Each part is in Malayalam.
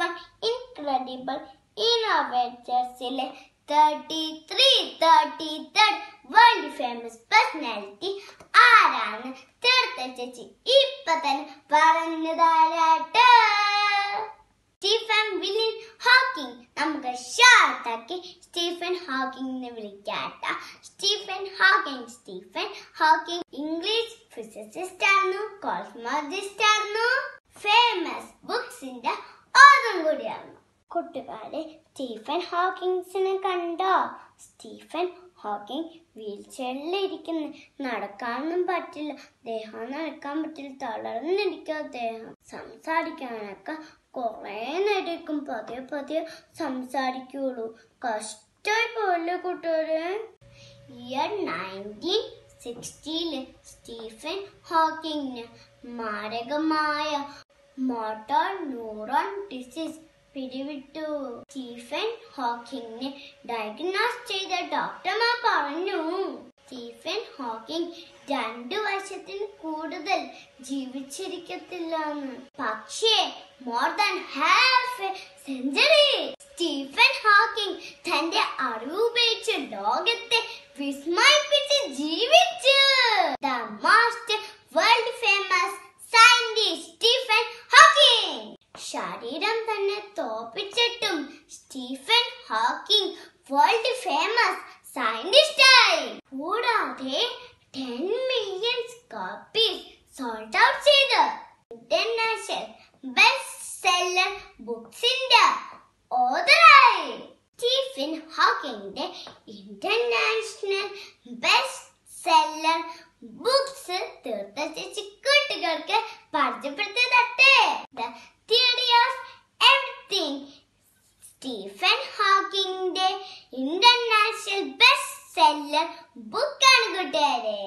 വൺ ഇൻക്രെഡിബിൾ ഇന്നോവേറ്റേഴ്സിലെ thirty three thirty third world famous personality ആരാണ് തീർത്ത ചേച്ചി ഇപ്പൊ തന്നെ പറഞ്ഞു തരാട്ടെ സ്റ്റീഫൻ വില്യൻ ഹോക്കിംഗ് നമുക്ക് ഷോർട്ടാക്കി സ്റ്റീഫൻ ഹോക്കിംഗ് എന്ന് വിളിക്കാട്ട Stephen Hawking Stephen Hawking English physicist ആയിരുന്നു കോസ്മോളജിസ്റ്റ് ആയിരുന്നു ഫേമസ് ബുക്സിന്റെ ഓതും കൂടിയായിരുന്നു കൂട്ടുകാരെ സ്റ്റീഫൻ ഹോക്കിങ്സിനെ കണ്ടോ സ്റ്റീഫൻ ഹോക്കിംഗ് വീൽ ചെയറിൽ ഇരിക്കുന്നു നടക്കാനൊന്നും പറ്റില്ല ദേഹം നടക്കാൻ പറ്റില്ല തളർന്നിരിക്കുക അദ്ദേഹം സംസാരിക്കാനൊക്കെ കുറേ നേരം പതിയെ പതിയെ സംസാരിക്കുള്ളൂ കഷ്ടമായി പോലെ കൂട്ടുകാരെ ഇയർ നയൻറ്റീൻ സിക്സ്റ്റിയില് സ്റ്റീഫൻ ഹോക്കിങ്ങിന് മാരകമായ മോട്ടോർ ന്യൂറോൺ ഡിസീസ് പിടിവിട്ടു സ്റ്റീഫൻ ഹോക്കിങ്ങിനെ ഡയഗ്നോസ് ചെയ്ത ഡോക്ടർമാർ പറഞ്ഞു സ്റ്റീഫൻ ഹോക്കിംഗ് രണ്ടു വർഷത്തിന് കൂടുതൽ ജീവിച്ചിരിക്കത്തില്ലെന്ന് പക്ഷേ more than half a century Stephen Hawking തന്റെ അറിവ് ഉപയോഗിച്ച് ലോകത്തെ വിസ്മയിപ്പിച്ച് ജീവിച്ചു the most world famous scientist Stephen Hawking ശരീരം തന്നെ തോപ്പിച്ചിട്ടും സ്റ്റീഫൻ ഹോക്കിംഗ് വേൾഡ് ഫേമസ് സയന്റിസ്റ്റായി കൂടാതെ ten million copies sold out ചെയ്ത് ഇന്റർനാഷണൽ ബെസ്റ്റ് സെല്ലർ ബുക്സിന്റെ ഓതറായി സ്റ്റീഫൻ ഹോക്കിങ്ങിന്റെ ഇന്റർനാഷണൽ ബെസ്റ്റ് സെല്ലർ ബുക്സ് തീർത്ത ചേച്ചി കുട്ടികൾക്ക് പരിചയപ്പെടുത്തി തട്ടെ the theory of everything Stephen ഹോക്കിങ്ങിന്റെ ഇന്റർനാഷണൽ ബെസ്റ്റ് സെല്ലർ ബുക്കാണ് കൂട്ടുകാരെ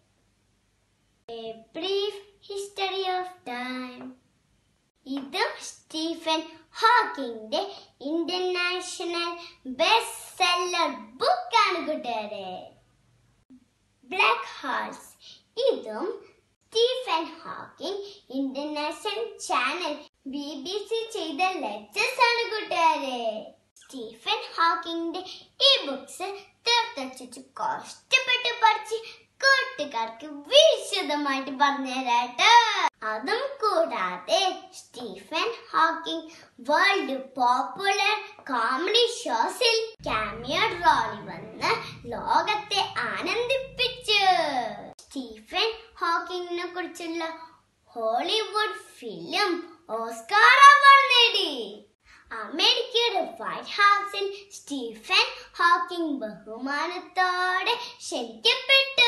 a brief history of time ഇതും സ്റ്റീഫൻ ഹോക്കിങ്ങിന്റെ ഇന്റർനാഷണൽ ബെസ്റ്റ് സെല്ലർ ബുക്കാണ് കൂട്ടുകാരെ ബ്ലാക്ക് ഹോൾസ് ഇതും Stephen Hawking international channel B B C ചെയ്ത ലെക്ചേഴ്സ് ആണ് കൂട്ടുകാരെ സ്റ്റീഫൻ ഹോക്കിങ്ങിന്റെ ഈ ബുക്സ് തീർത്തച്ചു കഷ്ടപ്പെട്ട് പഠിച്ച് കൂട്ടുകാർക്ക് വിശദമായിട്ട് പറഞ്ഞുതരാട്ടോ അതും കൂടാതെ Stephen Hawking world popular comedy ഷോസിൽ കാമിയോ റോളിൽ വന്ന് ലോകത്തെ ആനന്ദിപ്പിച്ചു സ്റ്റീഫൻ ഹോക്കിങ്ങിനെ കുറിച്ചുള്ള ഹോളിവുഡ് ഫിലിം ഓസ്കാർ അവാർഡ് നേടി അമേരിക്കയുടെ വൈറ്റ് ഹൗസിൽ സ്റ്റീഫൻ ഹോക്കിംഗ് ബഹുമാനത്തോടെ ക്ഷണിക്കപ്പെട്ടു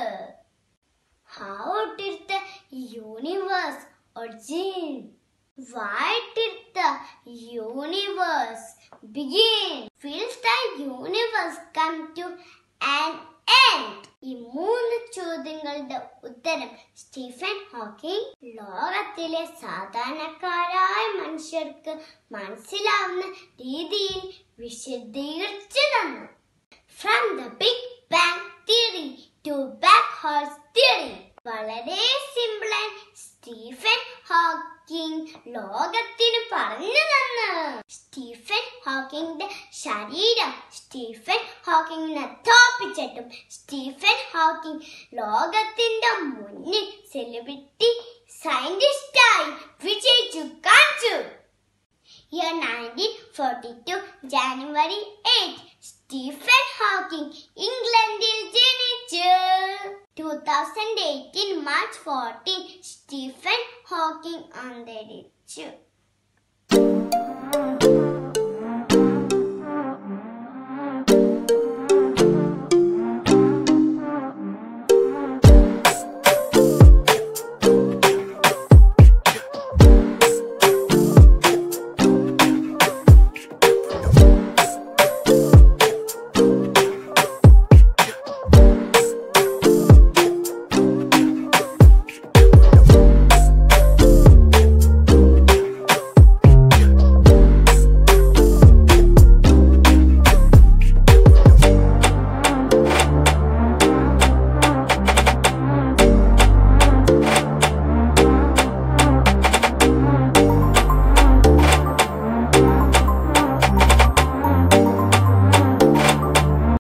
How did the universe origin? Why did the universe begin? Will the universe come to an end? ഈ മൂന്ന് ചോദ്യങ്ങളുടെ ഉത്തരം സ്റ്റീഫൻ ഹോക്കിംഗ് ലോകത്തിലെ സാധാരണക്കാരായ മനുഷ്യർക്ക് മനസ്സിലാവുന്ന രീതിയിൽ വിശദീകരിച്ചു തന്നു from the big bang theory to back holes theory വളരെ സിമ്പിളായി സ്റ്റീഫൻ ഹോക്കിംഗ് ലോകത്തിന് പറഞ്ഞു തന്നു സ്റ്റീഫൻ ഹോക്കിങ്ങിന്റെ ശരീരം സ്റ്റീഫൻ ഹോക്കിങ്ങിനെ തോപ്പിച്ചിട്ടും സ്റ്റീഫൻ ഹോക്കിംഗ് ലോകത്തിന്റെ മുന്നിൽ സെലിബ്രിറ്റി സയന്റിസ്റ്റായി വിജയിച്ചു കാണിച്ചു Year 1942 ജാനുവരി 8 സ്റ്റീഫൻ ഹോക്കിംഗ് ഇംഗ്ലണ്ടിൽ ജനിച്ചു 2018 മാർച്ച് 14 സ്റ്റീഫൻ ഹോക്കിംഗ് അന്തരിച്ചു